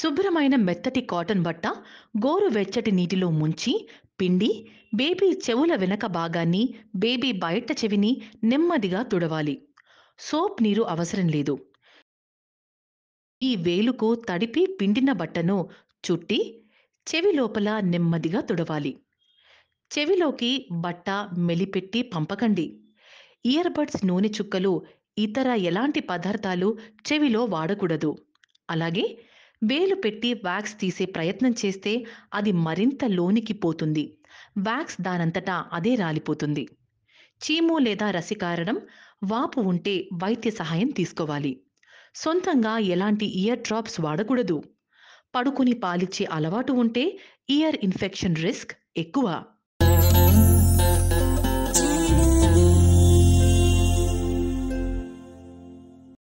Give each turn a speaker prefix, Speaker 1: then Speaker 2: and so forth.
Speaker 1: శుభ్రమైన మెత్తటి కాటన్ బట్ట గోరువెచ్చటి నీటిలో ముంచి పిండి బేబీ చెవుల వెనక భాగాన్ని బేబీ బయట చెవిని నెమ్మదిగా తుడవాలి సోప్ నీరు అవసరం లేదు ఈ వేలుకు తడిపి పిండిన బట్టను చుట్టి చెవి లోపల నెమ్మదిగా తుడవాలి చెవిలోకి బట్ట మెలిపెట్టి పంపకండి ఇయర్ బడ్స్ నూనె చుక్కలు ఇతర ఎలాంటి పదార్థాలు చెవిలో వాడకూడదు అలాగే వేలు పెట్టి వ్యాక్స్ తీసే ప్రయత్నం చేస్తే అది మరింత లోనికి పోతుంది వ్యాక్స్ దానంతటా అదే రాలిపోతుంది చీము లేదా రసి కారడం వాపు ఉంటే వైద్య సహాయం తీసుకోవాలి సొంతంగా ఎలాంటి ఇయర్ డ్రాప్స్ వాడకూడదు పడుకుని పాలిచ్చే అలవాటు ఉంటే ఇయర్ ఇన్ఫెక్షన్ రిస్క్ ఎక్కువ